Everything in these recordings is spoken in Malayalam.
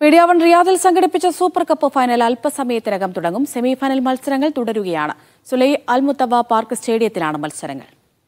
മീഡിയ വൺ റിയാദിൽ സംഘടിപ്പിച്ച സൂപ്പർ കപ്പ് ഫൈനൽ അല്പസമയത്തിനകം തുടങ്ങും സെമി ഫൈനൽ മത്സരങ്ങൾ തുടരുകയാണ് സുലൈ അൽ മുത്തവ പാർക്ക് സ്റ്റേഡിയത്തിലാണ് മത്സരങ്ങൾ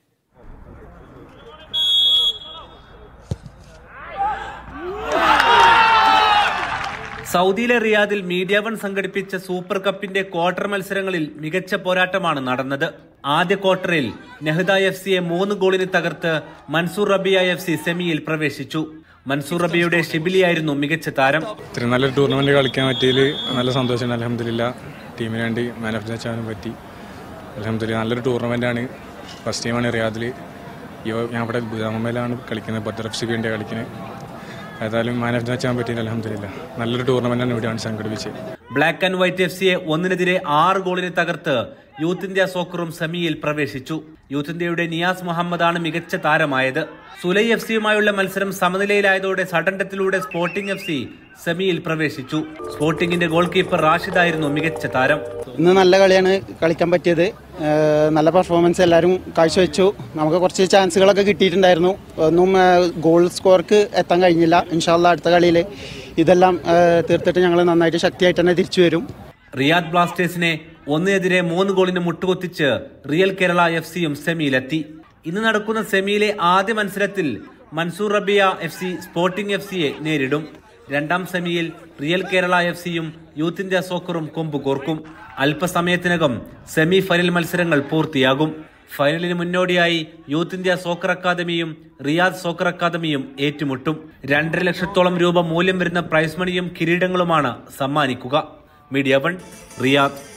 സൗദിയിലെ റിയാദിൽ മീഡിയ വൺ സംഘടിപ്പിച്ച സൂപ്പർ കപ്പിന്റെ ക്വാർട്ടർ മത്സരങ്ങളിൽ മികച്ച പോരാട്ടമാണ് നടന്നത് ആദ്യ ക്വാർട്ടറിൽ നെഹ്ദ എഫ് സിയെ മൂന്ന് ഗോളിന് തകർത്ത് മൻസൂർ റബിയ എഫ് സി സെമിയിൽ പ്രവേശിച്ചു മൻസൂർ റബിയുടെ ഷിബിലിയായിരുന്നു മികച്ച താരം ഇത്രയും നല്ലൊരു ടൂർണമെന്റ് കളിക്കാൻ പറ്റിയതിൽ നല്ല സന്തോഷമുണ്ട് അലഹമില്ല ടീമിന് വേണ്ടി മാൻ ഓഫ് ദ മാച്ചാനും പറ്റി അലഹമില്ല നല്ലൊരു ടൂർണമെന്റാണ് ഫസ്റ്റ് ടൈമാണ് റിയാദിൽ യോ- ഞാൻ ഇവിടെ ബുദാമയിലാണ് കളിക്കുന്നത് ബദർ എഫ് സിക്ക് വേണ്ടിയാണ് കളിക്കുന്നത് ഏതായാലും മാൻ ഓഫ് ദ മാച്ച് ആകാൻ പറ്റിയില്ല അലഹമില്ല നല്ലൊരു ടൂർണമെന്റാണ് ഇവിടെയാണ് സംഘടിപ്പിച്ചത് ബ്ലാക്ക് ആൻഡ് വൈറ്റ് എഫ് സിയെ ഒന്നിനെതിരെ ആറ് ഗോളിന് തകർത്ത് യൂത്ത് ഇന്ത്യ സോക്കറും സെമിയിൽ പ്രവേശിച്ചു യൂത്ത് ഇന്ത്യയുടെ നിയാസ് മുഹമ്മദാണ് മികച്ച താരമായത് സുലൈ എഫ് സിയുമായുള്ള മത്സരം സമനിലയിലായതോടെ സഡൻഡത്തിലൂടെ സ്പോർട്ടിംഗ് എഫ് സി സെമിയിൽ പ്രവേശിച്ചു സ്പോർട്ടിംഗിന്റെ ഗോൾ കീപ്പർ റാഷിദായിരുന്നു മികച്ച താരം ഇന്ന് നല്ല കളിയാണ് കളിക്കാൻ പറ്റിയത് ഏഹ് നല്ല പെർഫോമൻസ് എല്ലാവരും കാഴ്ചവെച്ചു നമുക്ക് കുറച്ച് ചാൻസുകളൊക്കെ കിട്ടിയിട്ടുണ്ടായിരുന്നു ഒന്നും ഏഹ് ഗോൾ സ്കോർക്ക് എത്താൻ കഴിഞ്ഞില്ല ഇൻഷാല്ല അടുത്ത കളിയിൽ ഇതെല്ലാം ഏഹ് തീർത്തിട്ട് ഞങ്ങൾ നന്നായിട്ട് ശക്തിയായിട്ട് തന്നെ തിരിച്ചു വരും റിയാദ് ബ്ലാസ്റ്റേഴ്സിനെ ഒന്നിനെതിരെ മൂന്ന് ഗോളിന് മുട്ടുകൊത്തിച്ച് റിയൽ കേരള എഫ് സിയും സെമിയിലെത്തി ഇന്ന് നടക്കുന്ന സെമിയിലെ ആദ്യ മത്സരത്തിൽ Mansoor Rabia F C Sporting F സിയെ നേരിടും രണ്ടാം സെമിയിൽ റിയൽ കേരള എഫ് സിയും യൂത്ത് ഇന്ത്യ സോക്കറും കൊമ്പ് കോർക്കും അല്പസമയത്തിനകം സെമി ഫൈനൽ മത്സരങ്ങൾ പൂർത്തിയാകും ഫൈനലിന് മുന്നോടിയായി യൂത്ത് ഇന്ത്യ സോക്കർ അക്കാദമിയും റിയാദ് സോക്കർ അക്കാദമിയും ഏറ്റുമുട്ടും രണ്ടര ലക്ഷത്തോളം രൂപ മൂല്യം വരുന്ന പ്രൈസ് മണിയും കിരീടങ്ങളുമാണ് സമ്മാനിക്കുക മീഡിയ വൺ റിയാദ്